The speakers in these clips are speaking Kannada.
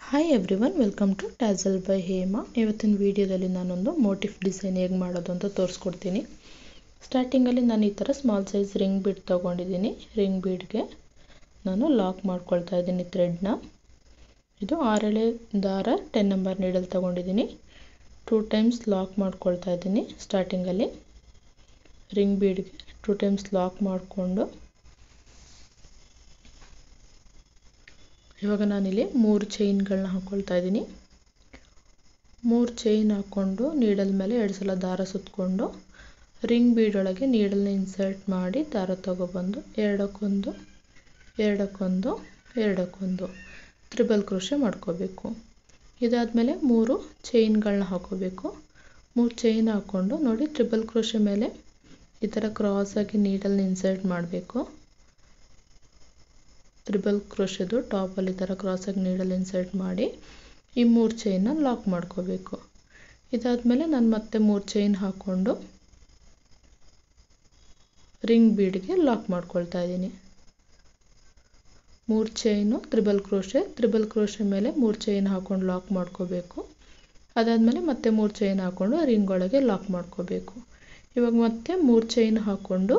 hi everyone welcome to tassel by Hema ಇವತ್ತಿನ ವಿಡಿಯೋದಲ್ಲಿ ನಾನೊಂದು ಮೋಟಿಫ್ ಡಿಸೈನ್ ಹೇಗೆ ಮಾಡೋದು ಅಂತ ತೋರಿಸ್ಕೊಡ್ತೀನಿ ಸ್ಟಾರ್ಟಿಂಗಲ್ಲಿ ನಾನು ಈ ಥರ ಸ್ಮಾಲ್ ಸೈಜ್ ರಿಂಗ್ ಬೀಡ್ ತೊಗೊಂಡಿದ್ದೀನಿ ರಿಂಗ್ ಬೀಡ್ಗೆ ನಾನು ಲಾಕ್ ಮಾಡ್ಕೊಳ್ತಾ ಇದ್ದೀನಿ ಥ್ರೆಡ್ನ ಇದು ಆರೆಳೆ ದಾರ ಟೆನ್ ನಂಬರ್ ನೀಡಲ್ ತೊಗೊಂಡಿದ್ದೀನಿ ಟೂ ಟೈಮ್ಸ್ ಲಾಕ್ ಮಾಡ್ಕೊಳ್ತಾ ಇದ್ದೀನಿ ಸ್ಟಾರ್ಟಿಂಗಲ್ಲಿ ರಿಂಗ್ ಬೀಡ್ಗೆ ಟೂ ಟೈಮ್ಸ್ ಲಾಕ್ ಮಾಡಿಕೊಂಡು ಇವಾಗ ನಾನಿಲ್ಲಿ ಮೂರು ಚೈನ್ಗಳನ್ನ ಹಾಕ್ಕೊಳ್ತಾ ಇದ್ದೀನಿ ಮೂರು ಚೈನ್ ಹಾಕ್ಕೊಂಡು ನೀಡಲ್ ಮೇಲೆ ಎರಡು ಸಲ ದಾರ ಸುತ್ತಕೊಂಡು ರಿಂಗ್ ಬೀಡ್ ಒಳಗೆ ನೀಡಲ್ನ ಇನ್ಸರ್ಟ್ ಮಾಡಿ ದಾರ ತಗೊಬಂದು ಎರಡಕ್ಕೊಂದು ಎರಡಕ್ಕೊಂದು ಎರಡಕ್ಕೊಂದು ತ್ರಿಬಲ್ ಕ್ರೋಶೆ ಮಾಡ್ಕೋಬೇಕು ಇದಾದಮೇಲೆ ಮೂರು ಚೈನ್ಗಳನ್ನ ಹಾಕೋಬೇಕು ಮೂರು ಚೈನ್ ಹಾಕ್ಕೊಂಡು ನೋಡಿ ತ್ರಿಬಲ್ ಕ್ರೋಶೆ ಮೇಲೆ ಈ ಥರ ಕ್ರಾಸಾಗಿ ನೀಡಲ್ನ ಇನ್ಸರ್ಟ್ ಮಾಡಬೇಕು ತ್ರಿಬಲ್ ಕ್ರೋಶದು ಟಾಪಲ್ಲಿ ಈ ಥರ ಕ್ರಾಸಾಗಿ ನೀಡಲ್ ಇನ್ಸರ್ಟ್ ಮಾಡಿ ಈ ಮೂರು ಚೈನ್ನ ಲಾಕ್ ಮಾಡ್ಕೋಬೇಕು ಇದಾದಮೇಲೆ ನಾನು ಮತ್ತೆ ಮೂರು ಚೈನ್ ಹಾಕ್ಕೊಂಡು ರಿಂಗ್ ಬೀಡ್ಗೆ ಲಾಕ್ ಮಾಡ್ಕೊಳ್ತಾ ಇದ್ದೀನಿ ಮೂರು chain triple crochet triple crochet ಮೇಲೆ ಮೂರು ಚೈನ್ ಹಾಕ್ಕೊಂಡು ಲಾಕ್ ಮಾಡ್ಕೋಬೇಕು ಅದಾದಮೇಲೆ ಮತ್ತೆ ಮೂರು ಚೈನ್ ಹಾಕ್ಕೊಂಡು ರಿಂಗ್ ಒಳಗೆ ಲಾಕ್ ಮಾಡ್ಕೋಬೇಕು ಇವಾಗ ಮತ್ತೆ ಮೂರು ಚೈನ್ ಹಾಕ್ಕೊಂಡು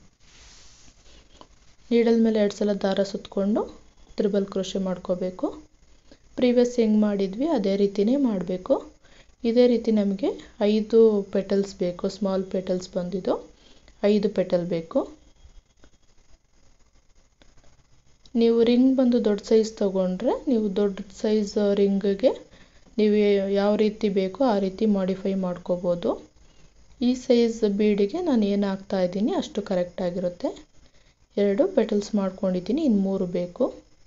ನೀಡಲ್ ಮೇಲೆ ಎರಡು ಸಲ ದಾರ ಸುತ್ತಕೊಂಡು ತ್ರಿಬಲ್ ಕ್ರೋಶೆ ಮಾಡ್ಕೋಬೇಕು ಪ್ರೀವಿಯಸ್ ಹೆಂಗೆ ಮಾಡಿದ್ವಿ ಅದೇ ರೀತಿಯೇ ಮಾಡಬೇಕು ಇದೇ ರೀತಿ ನಮಗೆ ಐದು ಪೆಟಲ್ಸ್ ಬೇಕು ಸ್ಮಾಲ್ ಪೆಟಲ್ಸ್ ಬಂದಿದ್ದು ಐದು ಪೆಟಲ್ ಬೇಕು ನೀವು ರಿಂಗ್ ಬಂದು ದೊಡ್ಡ ಸೈಜ್ ತೊಗೊಂಡ್ರೆ ನೀವು ದೊಡ್ಡ ಸೈಜ್ ರಿಂಗ್ಗೆ ನೀವು ಯಾವ ರೀತಿ ಬೇಕೋ ಆ ರೀತಿ ಮಾಡಿಫೈ ಮಾಡ್ಕೋಬೋದು ಈ ಸೈಜ್ ಬೀಡಿಗೆ ನಾನು ಏನು ಹಾಕ್ತಾ ಇದ್ದೀನಿ ಅಷ್ಟು ಕರೆಕ್ಟಾಗಿರುತ್ತೆ ಎರಡು ಪೆಟಲ್ಸ್ ಮಾಡ್ಕೊಂಡಿದ್ದೀನಿ ಇನ್ನು ಮೂರು ಬೇಕು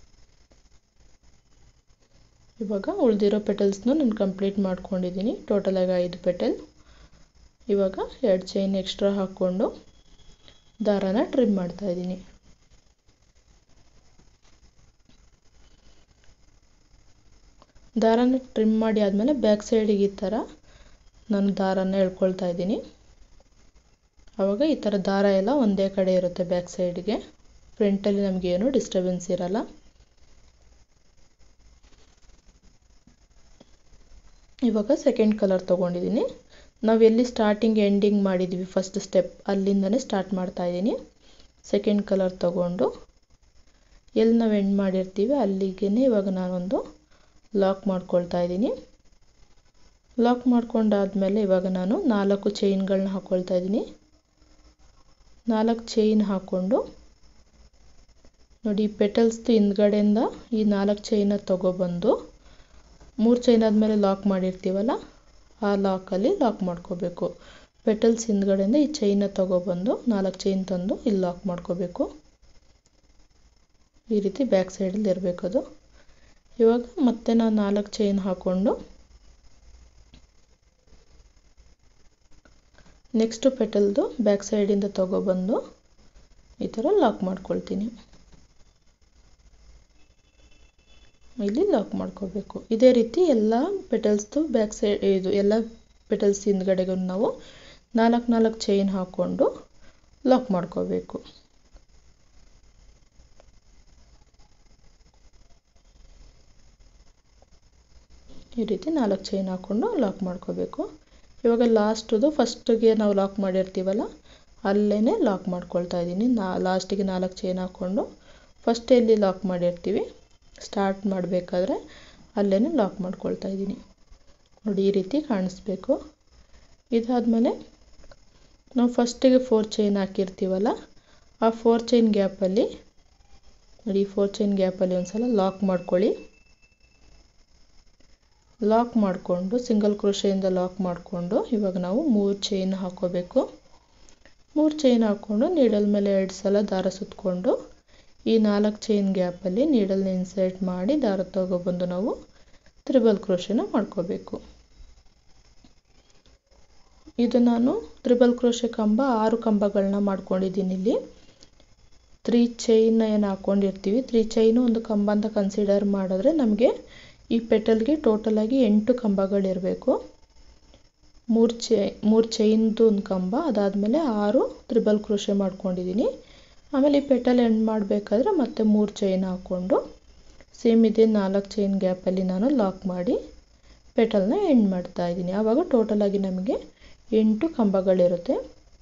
ಇವಾಗ ಉಳಿದಿರೋ ಪೆಟಲ್ಸ್ನು ನಾನು ಕಂಪ್ಲೀಟ್ ಮಾಡ್ಕೊಂಡಿದ್ದೀನಿ ಟೋಟಲಾಗಿ ಐದು ಪೆಟಲ್ ಇವಾಗ ಎರಡು ಚೈನ್ ಎಕ್ಸ್ಟ್ರಾ ಹಾಕ್ಕೊಂಡು ದಾರಾನ ಟ್ರಿಮ್ ಮಾಡ್ತಾಯಿದ್ದೀನಿ ದಾರಾನ ಟ್ರಿಮ್ ಮಾಡಿ ಆದಮೇಲೆ ಬ್ಯಾಕ್ ಸೈಡಿಗೆ ಈ ಥರ ನಾನು ದಾರಾನ ಎಳ್ಕೊಳ್ತಾ ಇದ್ದೀನಿ ಆವಾಗ ಈ ಥರ ದಾರ ಎಲ್ಲ ಒಂದೇ ಕಡೆ ಇರುತ್ತೆ ಬ್ಯಾಕ್ ಸೈಡ್ಗೆ ಫ್ರಂಟಲ್ಲಿ ನಮಗೇನು ಡಿಸ್ಟರ್ಬೆನ್ಸ್ ಇರಲ್ಲ ಇವಾಗ ಸೆಕೆಂಡ್ ಕಲರ್ ತೊಗೊಂಡಿದ್ದೀನಿ ನಾವು ಎಲ್ಲಿ ಸ್ಟಾರ್ಟಿಂಗ್ ಎಂಡಿಂಗ್ ಮಾಡಿದ್ವಿ ಫಸ್ಟ್ ಸ್ಟೆಪ್ ಅಲ್ಲಿಂದನೇ ಸ್ಟಾರ್ಟ್ ಮಾಡ್ತಾ ಇದ್ದೀನಿ ಸೆಕೆಂಡ್ ಕಲರ್ ತೊಗೊಂಡು ಎಲ್ಲಿ ನಾವು ಎಂಡ್ ಮಾಡಿರ್ತೀವಿ ಅಲ್ಲಿಗೆ ಇವಾಗ ನಾನೊಂದು ಲಾಕ್ ಮಾಡ್ಕೊಳ್ತಾ ಇದ್ದೀನಿ ಲಾಕ್ ಮಾಡ್ಕೊಂಡಾದ್ಮೇಲೆ ಇವಾಗ ನಾನು ನಾಲ್ಕು ಚೈನ್ಗಳನ್ನ ಹಾಕ್ಕೊಳ್ತಾ ಇದ್ದೀನಿ ನಾಲ್ಕು ಚೈನ್ ಹಾಕ್ಕೊಂಡು ನೋಡಿ ಪೆಟಲ್ಸ್ದು ಹಿಂದ್ಗಡೆಯಿಂದ ಈ ನಾಲ್ಕು ಚೈನ ತೊಗೊಬಂದು ಮೂರು ಚೈನ್ ಆದಮೇಲೆ ಲಾಕ್ ಮಾಡಿರ್ತೀವಲ್ಲ ಆ ಲಾಕಲ್ಲಿ ಲಾಕ್ ಮಾಡ್ಕೋಬೇಕು ಪೆಟಲ್ಸ್ ಹಿಂದ್ಗಡೆಯಿಂದ ಈ ಚೈನ ತೊಗೊಬಂದು ನಾಲ್ಕು ಚೈನ್ ತಂದು ಇಲ್ಲಿ ಲಾಕ್ ಮಾಡ್ಕೋಬೇಕು ಈ ರೀತಿ ಬ್ಯಾಕ್ ಸೈಡಲ್ಲಿ ಇರಬೇಕು ಅದು ಇವಾಗ ಮತ್ತೆ ನಾನು ನಾಲ್ಕು ಚೈನ್ ಹಾಕ್ಕೊಂಡು ನೆಕ್ಸ್ಟ್ ಪೆಟಲ್ದು ಬ್ಯಾಕ್ ಸೈಡಿಂದ ತೊಗೊಬಂದು ಈ ಥರ ಲಾಕ್ ಮಾಡ್ಕೊಳ್ತೀನಿ ಇಲ್ಲಿ ಲಾಕ್ ಮಾಡ್ಕೋಬೇಕು ಇದೇ ರೀತಿ ಎಲ್ಲ ಪೆಟಲ್ಸ್ದು ಬ್ಯಾಕ್ ಸೈಡ್ ಇದು ಎಲ್ಲ ಪೆಟಲ್ಸ್ ಹಿಂದ್ಗಡೆಗೂ ನಾವು ನಾಲ್ಕು ನಾಲ್ಕು ಚೈನ್ ಹಾಕ್ಕೊಂಡು ಲಾಕ್ ಮಾಡ್ಕೋಬೇಕು ಈ ರೀತಿ ನಾಲ್ಕು ಚೈನ್ ಹಾಕ್ಕೊಂಡು ಲಾಕ್ ಮಾಡ್ಕೋಬೇಕು ಇವಾಗ ಲಾಸ್ಟದು ಫಸ್ಟಿಗೆ ನಾವು ಲಾಕ್ ಮಾಡಿರ್ತೀವಲ್ಲ ಅಲ್ಲೇ ಲಾಕ್ ಮಾಡ್ಕೊಳ್ತಾ ಇದ್ದೀನಿ ನಾ ಲಾಸ್ಟಿಗೆ ನಾಲ್ಕು ಚೈನ್ ಹಾಕ್ಕೊಂಡು ಫಸ್ಟ್ ಎಲ್ಲಿ ಲಾಕ್ ಮಾಡಿರ್ತೀವಿ ಸ್ಟಾರ್ಟ್ ಮಾಡಬೇಕಾದ್ರೆ ಅಲ್ಲೇ ಲಾಕ್ ಮಾಡ್ಕೊಳ್ತಾ ಇದ್ದೀನಿ ನೋಡಿ ಈ ರೀತಿ ಕಾಣಿಸ್ಬೇಕು ಇದಾದಮೇಲೆ ನಾವು ಫಸ್ಟಿಗೆ ಫೋರ್ ಚೈನ್ ಹಾಕಿರ್ತೀವಲ್ಲ ಆ ಫೋರ್ ಚೈನ್ ಗ್ಯಾಪಲ್ಲಿ ನೋಡಿ ಫೋರ್ ಚೈನ್ ಗ್ಯಾಪಲ್ಲಿ ಒಂದು ಸಲ ಲಾಕ್ ಮಾಡ್ಕೊಳ್ಳಿ ಲಾಕ್ ಮಾಡಿಕೊಂಡು ಸಿಂಗಲ್ ಕ್ರೋಶೆಯಿಂದ ಲಾಕ್ ಮಾಡಿಕೊಂಡು ಇವಾಗ ನಾವು ಮೂರು ಚೈನ್ ಹಾಕ್ಕೋಬೇಕು ಮೂರು ಚೈನ್ ಹಾಕ್ಕೊಂಡು ನೀಡಲ್ ಮೇಲೆ ಎರಡು ಸಲ ದಾರ ಸುತ್ತಕೊಂಡು ಈ ನಾಲ್ಕು ಚೈನ್ ಗ್ಯಾಪಲ್ಲಿ ನೀಡಲ್ನ ಇನ್ಸರ್ಟ್ ಮಾಡಿ ದಾರ ತಗೊಬಂದು ನಾವು ತ್ರಿಬಲ್ ಕ್ರೋಶೆನ ಮಾಡ್ಕೋಬೇಕು ಇದು ನಾನು ತ್ರಿಬಲ್ ಕ್ರೋಶೆ ಕಂಬ ಆರು ಕಂಬಗಳನ್ನ ಮಾಡ್ಕೊಂಡಿದ್ದೀನಿ ಇಲ್ಲಿ ತ್ರೀ ಚೈನ್ ಏನು ಹಾಕ್ಕೊಂಡಿರ್ತೀವಿ ತ್ರೀ ಚೈನು ಒಂದು ಕಂಬ ಅಂತ ಕನ್ಸಿಡರ್ ಮಾಡಿದ್ರೆ ನಮಗೆ ಈ ಪೆಟಲ್ಗೆ ಟೋಟಲಾಗಿ ಎಂಟು ಕಂಬಗಳಿರಬೇಕು ಮೂರು ಚೈ ಮೂರು ಚೈನ್ದು ಒಂದು ಕಂಬ ಅದಾದಮೇಲೆ ಆರು ತ್ರಿಬಲ್ ಕ್ರೋಶೆ ಮಾಡ್ಕೊಂಡಿದ್ದೀನಿ ಆಮೇಲೆ ಈ ಪೆಟಲ್ ಎಂಡ್ ಮಾಡಬೇಕಾದ್ರೆ ಮತ್ತೆ ಮೂರು ಚೈನ್ ಹಾಕ್ಕೊಂಡು ಸೇಮ್ ಇದೇ ನಾಲ್ಕು ಚೈನ್ ಗ್ಯಾಪಲ್ಲಿ ನಾನು ಲಾಕ್ ಮಾಡಿ ಪೆಟಲ್ನ ಎಂಡ್ ಮಾಡ್ತಾ ಇದ್ದೀನಿ ಆವಾಗ ಟೋಟಲಾಗಿ ನಮಗೆ ಎಂಟು ಕಂಬಗಳಿರುತ್ತೆ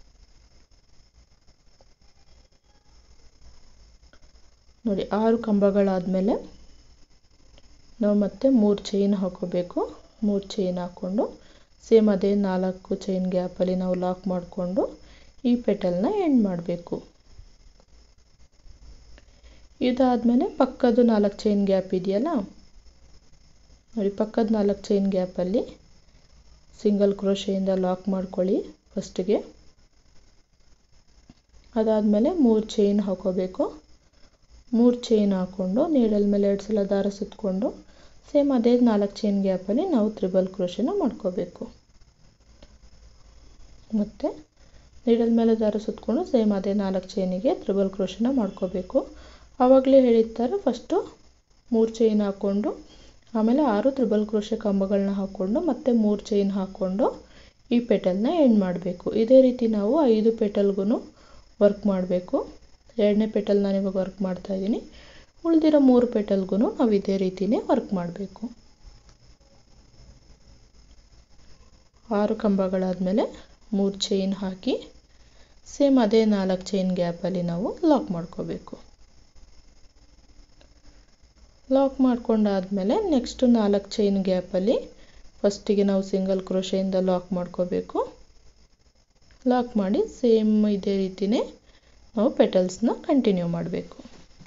ನೋಡಿ ಆರು ಕಂಬಗಳಾದಮೇಲೆ ನಾವು ಮತ್ತೆ ಮೂರು ಚೈನ್ ಹಾಕೋಬೇಕು ಮೂರು ಚೈನ್ ಹಾಕ್ಕೊಂಡು ಸೇಮ್ ಅದೇ ನಾಲ್ಕು ಚೈನ್ ಗ್ಯಾಪಲ್ಲಿ ನಾವು ಲಾಕ್ ಮಾಡಿಕೊಂಡು ಈ ಪೆಟಲ್ನ ಎಂಡ್ ಮಾಡಬೇಕು ಇದಾದಮೇಲೆ ಪಕ್ಕದ ನಾಲ್ಕು ಚೈನ್ ಗ್ಯಾಪ್ ಇದೆಯಲ್ಲ ನೋಡಿ ಪಕ್ಕದ ನಾಲ್ಕು ಚೈನ್ ಗ್ಯಾಪಲ್ಲಿ ಸಿಂಗಲ್ ಕ್ರೋಶೆಯಿಂದ ಲಾಕ್ ಮಾಡ್ಕೊಳ್ಳಿ ಫಸ್ಟಿಗೆ ಅದಾದಮೇಲೆ ಮೂರು ಚೈನ್ ಹಾಕೋಬೇಕು ಮೂರು ಚೈನ್ ಹಾಕ್ಕೊಂಡು ನೀಡಲ್ ಮೇಲೆ ಎರಡು ಸಲ ದಾರ ಸುತ್ತಕೊಂಡು ಸೇಮ್ ಅದೇ ನಾಲ್ಕು ಚೈನ್ ಗ್ಯಾಪಲ್ಲಿ ನಾವು ತ್ರಿಬಲ್ ಕ್ರೋಶನ ಮಾಡ್ಕೋಬೇಕು ಮತ್ತು ನೀಡಲ್ ಮೇಲೆ ದಾರ ಸುತ್ತಕೊಂಡು ಸೇಮ್ ಅದೇ ನಾಲ್ಕು ಚೈನಿಗೆ ತ್ರಿಬಲ್ ಕ್ರೋಶನ ಮಾಡ್ಕೋಬೇಕು ಆವಾಗಲೇ ಹೇಳಿರ್ತಾರೆ ಫಸ್ಟು ಮೂರು ಚೈನ್ ಹಾಕ್ಕೊಂಡು ಆಮೇಲೆ ಆರು ತ್ರಿಬಲ್ ಕ್ರೋಶೆ ಕಂಬಗಳನ್ನ ಹಾಕ್ಕೊಂಡು ಮತ್ತೆ ಮೂರು ಚೈನ್ ಹಾಕ್ಕೊಂಡು ಈ ಪೆಟಲ್ನ ಎಂಡ್ ಮಾಡಬೇಕು ಇದೇ ರೀತಿ ನಾವು ಐದು ಪೆಟಲ್ಗೂ ವರ್ಕ್ ಮಾಡಬೇಕು ಎರಡನೇ ಪೆಟಲ್ ನಾನು ಇವಾಗ ವರ್ಕ್ ಮಾಡ್ತಾ ಇದ್ದೀನಿ ಉಳಿದಿರೋ ಮೂರು ಪೆಟಲ್ಗೂ ನಾವು ಇದೇ ರೀತಿಯೇ ವರ್ಕ್ ಮಾಡಬೇಕು ಆರು ಕಂಬಗಳಾದಮೇಲೆ ಮೂರು ಚೈನ್ ಹಾಕಿ ಸೇಮ್ ಅದೇ ನಾಲ್ಕು ಚೈನ್ ಗ್ಯಾಪಲ್ಲಿ ನಾವು ಲಾಕ್ ಮಾಡ್ಕೋಬೇಕು ಲಾಕ್ ಮಾಡ್ಕೊಂಡಾದಮೇಲೆ ನೆಕ್ಸ್ಟ್ ನಾಲ್ಕು ಚೈನ್ ಗ್ಯಾಪಲ್ಲಿ ಫಸ್ಟಿಗೆ ನಾವು ಸಿಂಗಲ್ ಕ್ರೋಶೆಯಿಂದ ಲಾಕ್ ಮಾಡ್ಕೋಬೇಕು ಲಾಕ್ ಮಾಡಿ ಸೇಮ್ ಇದೇ ರೀತಿಯೇ ನಾವು ಪೆಟಲ್ಸ್ನ ಕಂಟಿನ್ಯೂ ಮಾಡಬೇಕು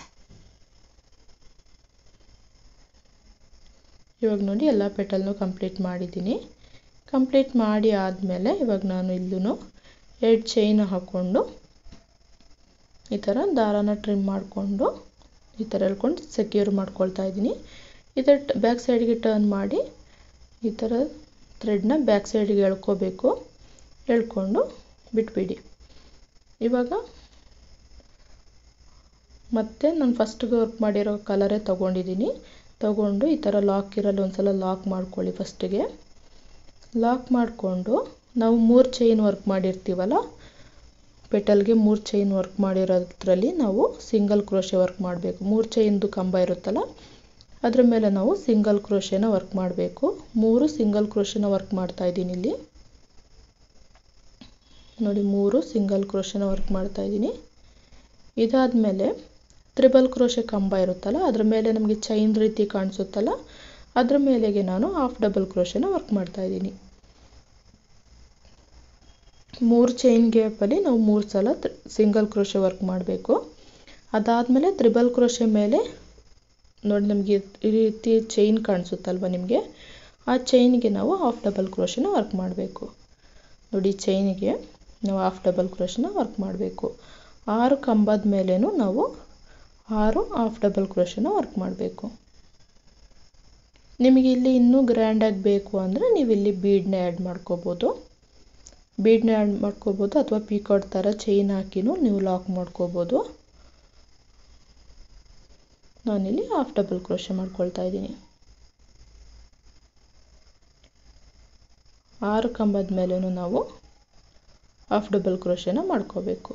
ಇವಾಗ ನೋಡಿ ಎಲ್ಲ ಪೆಟಲ್ನು ಕಂಪ್ಲೀಟ್ ಮಾಡಿದ್ದೀನಿ ಕಂಪ್ಲೀಟ್ ಮಾಡಿ ಆದಮೇಲೆ ಇವಾಗ ನಾನು ಇಲ್ಲೂ ಎರಡು ಚೈನ್ ಹಾಕ್ಕೊಂಡು ಈ ಥರ ದಾರಾನ ಟ್ರಿಮ್ ಮಾಡಿಕೊಂಡು ಈ ಥರ ಹೇಳ್ಕೊಂಡು ಸೆಕ್ಯೂರ್ ಮಾಡ್ಕೊಳ್ತಾ ಇದ್ದೀನಿ ಇದರ ಬ್ಯಾಕ್ ಸೈಡ್ಗೆ ಟರ್ನ್ ಮಾಡಿ ಈ ಥರ ಥ್ರೆಡ್ನ ಬ್ಯಾಕ್ ಸೈಡ್ಗೆ ಎಳ್ಕೋಬೇಕು ಎಳ್ಕೊಂಡು ಬಿಟ್ಬಿಡಿ ಇವಾಗ ಮತ್ತೆ ನಾನು ಫಸ್ಟ್ಗೆ ವರ್ಕ್ ಮಾಡಿರೋ ಕಲರೇ ತೊಗೊಂಡಿದ್ದೀನಿ ತೊಗೊಂಡು ಈ ಥರ ಲಾಕ್ ಇರಲು ಒಂದು ಸಲ ಲಾಕ್ ಮಾಡ್ಕೊಳ್ಳಿ ಫಸ್ಟಿಗೆ ಲಾಕ್ ಮಾಡಿಕೊಂಡು ನಾವು ಮೂರು ಚೈನ್ ವರ್ಕ್ ಮಾಡಿರ್ತೀವಲ್ಲ ಪೆಟಲ್ಗೆ ಮೂರು ಚೈನ್ ವರ್ಕ್ ಮಾಡಿರೋದ್ರಲ್ಲಿ ನಾವು ಸಿಂಗಲ್ ಕ್ರೋಶೆ ವರ್ಕ್ ಮಾಡಬೇಕು ಮೂರು ಚೈನ್ದು ಕಂಬ ಇರುತ್ತಲ್ಲ ಅದ್ರ ಮೇಲೆ ನಾವು ಸಿಂಗಲ್ ಕ್ರೋಶೆನ ವರ್ಕ್ ಮಾಡಬೇಕು ಮೂರು ಸಿಂಗಲ್ ಕ್ರೋಶೆನ ವರ್ಕ್ ಮಾಡ್ತಾ ಇದ್ದೀನಿ ಇಲ್ಲಿ ನೋಡಿ ಮೂರು ಸಿಂಗಲ್ ಕ್ರೋಶೆನ ವರ್ಕ್ ಮಾಡ್ತಾ ಇದ್ದೀನಿ ಇದಾದಮೇಲೆ ತ್ರಿಬಲ್ ಕ್ರೋಶೆ ಕಂಬ ಇರುತ್ತಲ್ಲ ಅದ್ರ ಮೇಲೆ ನಮಗೆ ಚೈನ್ ರೀತಿ ಕಾಣಿಸುತ್ತಲ್ಲ ಅದ್ರ ಮೇಲೆಗೆ ನಾನು ಹಾಫ್ ಡಬಲ್ ಕ್ರೋಶೆನ ವರ್ಕ್ ಮಾಡ್ತಾ ಇದ್ದೀನಿ ಮೂರು ಚೈನ್ ಗ್ಯಾಪಲ್ಲಿ ನಾವು ಮೂರು ಸಲ ಸಿಂಗಲ್ ಕ್ರೋಶೆ ವರ್ಕ್ ಮಾಡಬೇಕು ಅದಾದಮೇಲೆ ತ್ರಿಬಲ್ ಕ್ರೋಶೆ ಮೇಲೆ ನೋಡಿ ನಮಗೆ ಈ ರೀತಿ ಚೈನ್ ಕಾಣಿಸುತ್ತಲ್ವ ನಿಮಗೆ ಆ ಚೈನ್ಗೆ ನಾವು ಹಾಫ್ ಡಬಲ್ ಕ್ರೋಶೆನ ವರ್ಕ್ ಮಾಡಬೇಕು ನೋಡಿ ಚೈನಿಗೆ ನಾವು ಹಾಫ್ ಡಬಲ್ ಕ್ರೋಶನ ವರ್ಕ್ ಮಾಡಬೇಕು ಆರು ಕಂಬದ ಮೇಲೇನು ನಾವು ಆರು ಹಾಫ್ ಡಬಲ್ ಕ್ರೋಶನ ವರ್ಕ್ ಮಾಡಬೇಕು ನಿಮಗೆ ಇಲ್ಲಿ ಇನ್ನೂ ಗ್ರ್ಯಾಂಡಾಗಿ ಬೇಕು ಅಂದರೆ ನೀವು ಇಲ್ಲಿ ಬೀಡನ್ನ ಆ್ಯಡ್ ಮಾಡ್ಕೋಬೋದು ಬೀಡನ್ನ ಆ್ಯಡ್ ಮಾಡ್ಕೋಬೋದು ಅಥವಾ ಪೀಕಾಟ್ ಥರ ಚೈನ್ ಹಾಕಿನೂ ನೀವು ಲಾಕ್ ಮಾಡ್ಕೋಬೋದು ನಾನಿಲ್ಲಿ ಹಾಫ್ ಡಬಲ್ ಕ್ರೋಶೆ ಮಾಡ್ಕೊಳ್ತಾ ಇದ್ದೀನಿ ಆರು ಕಂಬದ ಮೇಲೂ ನಾವು ಹಾಫ್ ಡಬಲ್ ಕ್ರೋಶೆನ ಮಾಡ್ಕೋಬೇಕು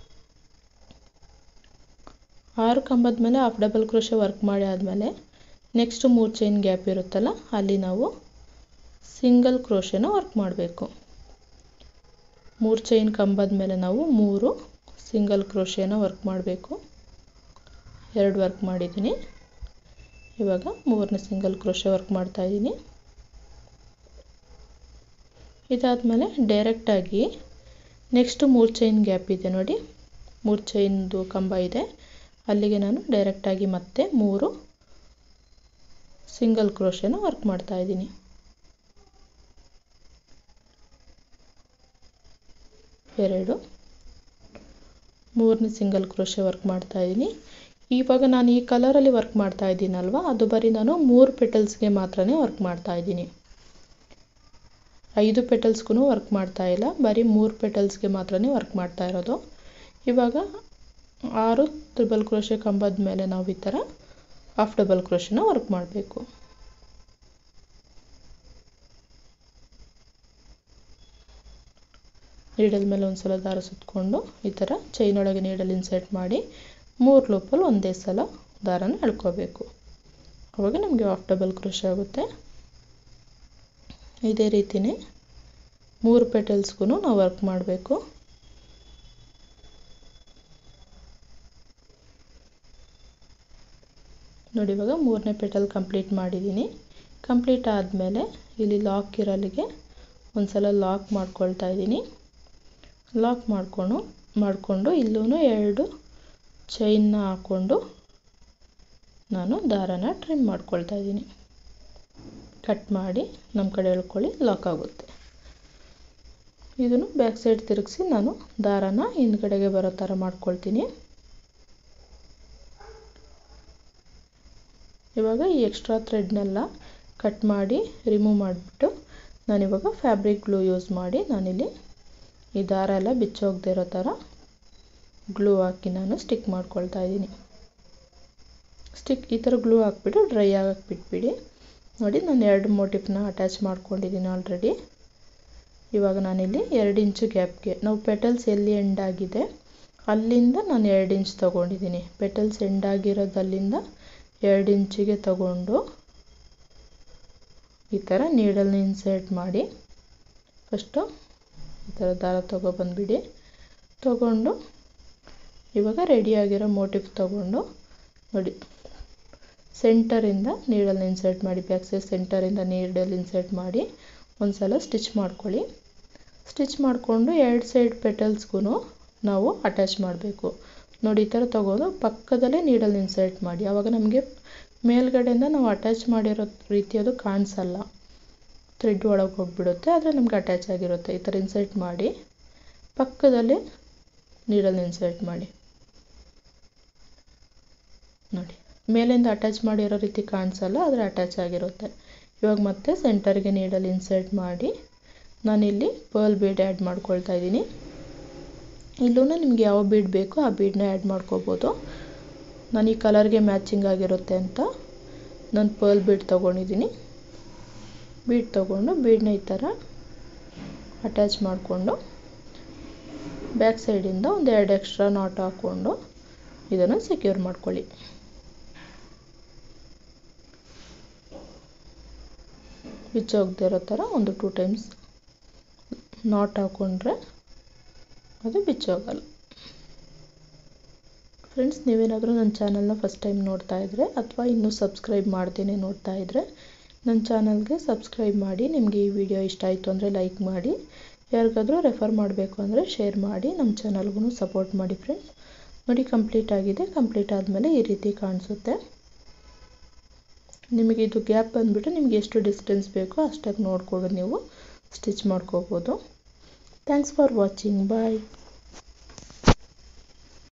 ಆರು ಕಂಬದ ಮೇಲೆ ಹಾಫ್ ಡಬಲ್ ಕ್ರೋಶೆ ವರ್ಕ್ ಮಾಡಿ ಆದಮೇಲೆ ನೆಕ್ಸ್ಟ್ ಮೂರು ಚೈನ್ ಗ್ಯಾಪ್ ಇರುತ್ತಲ್ಲ ಅಲ್ಲಿ ನಾವು ಸಿಂಗಲ್ ಕ್ರೋಶೆನ ವರ್ಕ್ ಮಾಡಬೇಕು ಮೂರು ಚೈನ್ ಕಂಬದ ಮೇಲೆ ನಾವು ಮೂರು ಸಿಂಗಲ್ ಕ್ರೋಶೆನ ವರ್ಕ್ ಮಾಡಬೇಕು ಎರಡು ವರ್ಕ್ ಮಾಡಿದ್ದೀನಿ ಇವಾಗ ಮೂರನೇ ಸಿಂಗಲ್ ಕ್ರೋಶೆ ವರ್ಕ್ ಮಾಡ್ತಾ ಇದ್ದೀನಿ ಇದಾದಮೇಲೆ ಡೈರೆಕ್ಟಾಗಿ ನೆಕ್ಸ್ಟ್ ಮೂರು ಚೈನ್ ಗ್ಯಾಪ್ ಇದೆ ನೋಡಿ ಮೂರು ಚೈನ್ದು ಕಂಬ ಇದೆ ಅಲ್ಲಿಗೆ ನಾನು ಡೈರೆಕ್ಟಾಗಿ ಮತ್ತೆ ಮೂರು ಸಿಂಗಲ್ ಕ್ರೋಶೆನ ವರ್ಕ್ ಮಾಡ್ತಾ ಇದ್ದೀನಿ ಎರಡು ಮೂರನೇ ಸಿಂಗಲ್ ಕ್ರೋಶೆ ವರ್ಕ್ ಮಾಡ್ತಾ ಇದ್ದೀನಿ ಇವಾಗ ನಾನು ಈ ಕಲರಲ್ಲಿ ವರ್ಕ್ ಮಾಡ್ತಾ ಇದ್ದೀನಲ್ವ ಅದು ಬರೀ ನಾನು ಮೂರು ಪೆಟಲ್ಸ್ಗೆ ಮಾತ್ರನೇ ವರ್ಕ್ ಮಾಡ್ತಾ ಇದ್ದೀನಿ ಐದು ಪೆಟಲ್ಸ್ಗೂ ವರ್ಕ್ ಮಾಡ್ತಾ ಇಲ್ಲ ಬರೀ ಮೂರು ಪೆಟಲ್ಸ್ಗೆ ಮಾತ್ರನೇ ವರ್ಕ್ ಮಾಡ್ತಾ ಇರೋದು ಇವಾಗ ಆರು ತ್ರಿಬಲ್ ಕ್ರೋಶೆ ಕಂಬದ ಮೇಲೆ ನಾವು ಈ ಥರ ಹಾಫ್ ಡಬಲ್ ಕ್ರೋಶನ ವರ್ಕ್ ಮಾಡಬೇಕು ನೀಡಲ್ ಮೇಲೆ ಒಂದು ಸಲ ದಾರ ಸುತ್ತಕೊಂಡು ಈ ಥರ ಚೈನೊಳಗೆ ನೀಡಲ್ ಇನ್ಸರ್ಟ್ ಮಾಡಿ ಮೂರು ಲೂಪಲ್ಲಿ ಒಂದೇ ಸಲ ದಾರನ ಎಳ್ಕೋಬೇಕು ಅವಾಗ ನಮಗೆ ಹಾಫ್ ಡಬಲ್ ಕ್ರೋಶೆ ಆಗುತ್ತೆ ಇದೇ ರೀತಿಯೇ ಮೂರು ಪೆಟಲ್ಸ್ಗೂ ನಾವು ವರ್ಕ್ ಮಾಡಬೇಕು ನೋಡಿ ಇವಾಗ ಮೂರನೇ ಪೆಟಲ್ ಕಂಪ್ಲೀಟ್ ಮಾಡಿದ್ದೀನಿ ಕಂಪ್ಲೀಟ್ ಆದಮೇಲೆ ಇಲ್ಲಿ ಲಾಕ್ ಇರಲ್ಲಿಗೆ ಒಂದು ಸಲ ಲಾಕ್ ಮಾಡ್ಕೊಳ್ತಾ ಇದ್ದೀನಿ ಲಾಕ್ ಮಾಡಿಕೊಂಡು ಮಾಡಿಕೊಂಡು ಇಲ್ಲೂ ಎರಡು ಚೈನ್ನ ಹಾಕ್ಕೊಂಡು ನಾನು ದಾರನ ಟ್ರಿಮ್ ಮಾಡ್ಕೊಳ್ತಾ ಇದ್ದೀನಿ ಕಟ್ ಮಾಡಿ ನಮ್ಮ ಕಡೆ ಎಳ್ಕೊಳ್ಳಿ ಲಾಕ್ ಆಗುತ್ತೆ ಇದನ್ನು ಬ್ಯಾಕ್ ಸೈಡ್ ತಿರುಗಿಸಿ ನಾನು ದಾರನ ಹಿಂದ್ಗಡೆಗೆ ಬರೋ ಥರ ಮಾಡ್ಕೊಳ್ತೀನಿ ಇವಾಗ ಈ ಎಕ್ಸ್ಟ್ರಾ ಥ್ರೆಡ್ನೆಲ್ಲ ಕಟ್ ಮಾಡಿ ರಿಮೂವ್ ಮಾಡಿಬಿಟ್ಟು ನಾನಿವಾಗ ಫ್ಯಾಬ್ರಿಕ್ ಗ್ಲೂ ಯೂಸ್ ಮಾಡಿ ನಾನಿಲ್ಲಿ ಈ ದಾರ ಎಲ್ಲ ಬಿಚ್ಚೋಗದೆ ಇರೋ ಥರ ಗ್ಲೂ ಹಾಕಿ ನಾನು ಸ್ಟಿಕ್ ಮಾಡ್ಕೊಳ್ತಾ ಇದ್ದೀನಿ ಸ್ಟಿಕ್ ಈ ಥರ ಗ್ಲೂ ಹಾಕ್ಬಿಟ್ಟು ಡ್ರೈ ಆಗಕ್ಕೆ ಬಿಟ್ಬಿಡಿ ನೋಡಿ ನಾನು ಎರಡು ಮೋಟಿಫ್ನ ಅಟ್ಯಾಚ್ ಮಾಡ್ಕೊಂಡಿದ್ದೀನಿ ಆಲ್ರೆಡಿ ಇವಾಗ ನಾನಿಲ್ಲಿ ಎರಡು ಇಂಚು ಗ್ಯಾಪ್ಗೆ ನಾವು ಪೆಟಲ್ಸ್ ಎಲ್ಲಿ ಎಂಡ್ ಆಗಿದೆ ಅಲ್ಲಿಂದ ನಾನು ಎರಡು ಇಂಚ್ ತೊಗೊಂಡಿದ್ದೀನಿ ಪೆಟಲ್ಸ್ ಎಂಡ್ ಆಗಿರೋದಲ್ಲಿಂದ ಎರಡು ಇಂಚಿಗೆ ತಗೊಂಡು ಈ ಥರ ನೀಡಲ್ನ ಇನ್ಸರ್ಟ್ ಮಾಡಿ ಫಸ್ಟು ಈ ಥರ ದಾರ ತೊಗೊಬಂದ್ಬಿಡಿ ತೊಗೊಂಡು ಇವಾಗ ರೆಡಿಯಾಗಿರೋ ಮೋಟಿಫ್ ತೊಗೊಂಡು ನೋಡಿ ಸೆಂಟರಿಂದ ನೀಡಲ್ ಇನ್ಸರ್ಟ್ ಮಾಡಿ ಬ್ಯಾಕ್ ಸೈಡ್ ಸೆಂಟರಿಂದ ನೀಡಲ್ ಇನ್ಸರ್ಟ್ ಮಾಡಿ ಒಂದು ಸಲ ಸ್ಟಿಚ್ ಮಾಡ್ಕೊಳ್ಳಿ ಸ್ಟಿಚ್ ಮಾಡಿಕೊಂಡು ಎರಡು ಸೈಡ್ ಪೆಟಲ್ಸ್ಗೂ ನಾವು ಅಟ್ಯಾಚ್ ಮಾಡಬೇಕು ನೋಡಿ ಈ ಥರ ತಗೊಂಡು ಪಕ್ಕದಲ್ಲೇ ನೀಡಲ್ ಇನ್ಸರ್ಟ್ ಮಾಡಿ ಆವಾಗ ನಮಗೆ ಮೇಲ್ಗಡೆಯಿಂದ ನಾವು ಅಟ್ಯಾಚ್ ಮಾಡಿರೋ ರೀತಿ ಅದು ಕಾಣಿಸಲ್ಲ ಥ್ರೆಡ್ ಒಳಗೆ ಹೋಗಿಬಿಡುತ್ತೆ ಆದರೆ ನಮ್ಗೆ ಅಟ್ಯಾಚ್ ಆಗಿರುತ್ತೆ ಈ ಥರ ಇನ್ಸರ್ಟ್ ಮಾಡಿ ಪಕ್ಕದಲ್ಲೇ ನೀಡಲ್ ಇನ್ಸರ್ಟ್ ಮಾಡಿ ನೋಡಿ ಮೇಲಿಂದ ಅಟ್ಯಾಚ್ ಮಾಡಿರೋ ರೀತಿ ಕಾಣಿಸಲ್ಲ ಆದರೆ ಅಟ್ಯಾಚ್ ಆಗಿರುತ್ತೆ ಇವಾಗ ಮತ್ತೆ ಸೆಂಟರ್ಗೆ ನೀಡಲ್ ಇನ್ಸರ್ಟ್ ಮಾಡಿ ನಾನಿಲ್ಲಿ ಪರ್ಲ್ ಬೀಡ್ ಆ್ಯಡ್ ಮಾಡ್ಕೊಳ್ತಾ ಇದ್ದೀನಿ ಇಲ್ಲೂ ನಿಮ್ಗೆ ಯಾವ ಬೀಡ್ ಬೇಕೋ ಆ ಬೀಡನ್ನ ಆ್ಯಡ್ ಮಾಡ್ಕೋಬೋದು ನಾನು ಈ ಕಲರ್ಗೆ ಮ್ಯಾಚಿಂಗ್ ಆಗಿರುತ್ತೆ ಅಂತ ನಾನು ಪರ್ಲ್ ಬೀಡ್ ತೊಗೊಂಡಿದ್ದೀನಿ ಬೀಡ್ ತೊಗೊಂಡು ಬೀಡನ್ನ ಈ ಥರ ಅಟ್ಯಾಚ್ ಮಾಡಿಕೊಂಡು ಬ್ಯಾಕ್ ಸೈಡಿಂದ ಒಂದು ಎರಡು ಎಕ್ಸ್ಟ್ರಾ ನಾಟ್ ಹಾಕ್ಕೊಂಡು ಇದನ್ನು ಸೆಕ್ಯೂರ್ ಮಾಡ್ಕೊಳ್ಳಿ ಬಿಚ್ಚೋಗದೆ ಇರೋ ಥರ ಒಂದು ಟೂ ಟೈಮ್ಸ್ ನಾಟ್ ಹಾಕ್ಕೊಂಡ್ರೆ ಅದು ಬಿಚ್ಚೋಗಲ್ಲ ಫ್ರೆಂಡ್ಸ್ ನೀವೇನಾದರೂ ನನ್ನ ಚಾನಲ್ನ ಫಸ್ಟ್ ಟೈಮ್ ನೋಡ್ತಾ ಇದ್ದರೆ ಅಥವಾ ಇನ್ನೂ ಸಬ್ಸ್ಕ್ರೈಬ್ ಮಾಡ್ದೇನೆ ನೋಡ್ತಾ ಇದ್ದರೆ ನನ್ನ ಚಾನಲ್ಗೆ ಸಬ್ಸ್ಕ್ರೈಬ್ ಮಾಡಿ ನಿಮಗೆ ಈ ವಿಡಿಯೋ ಇಷ್ಟ ಆಯಿತು ಅಂದರೆ ಲೈಕ್ ಮಾಡಿ ಯಾರಿಗಾದರೂ ರೆಫರ್ ಮಾಡಬೇಕು ಅಂದರೆ ಶೇರ್ ಮಾಡಿ ನಮ್ಮ ಚಾನಲ್ಗೂ ಸಪೋರ್ಟ್ ಮಾಡಿ ಫ್ರೆಂಡ್ಸ್ ನೋಡಿ ಕಂಪ್ಲೀಟ್ ಆಗಿದೆ ಕಂಪ್ಲೀಟ್ ಆದಮೇಲೆ ಈ ರೀತಿ ಕಾಣಿಸುತ್ತೆ ನಿಮಗೆ ಇದು ಗ್ಯಾಪ್ ಬಂದುಬಿಟ್ಟು ನಿಮಗೆ ಎಷ್ಟು ಡಿಸ್ಟೆನ್ಸ್ ಬೇಕೋ ಅಷ್ಟಾಗಿ ನೋಡಿಕೊಂಡು ನೀವು ಸ್ಟಿಚ್ ಮಾಡ್ಕೋಬೋದು ಥ್ಯಾಂಕ್ಸ್ ಫಾರ್ ವಾಚಿಂಗ್ ಬಾಯ್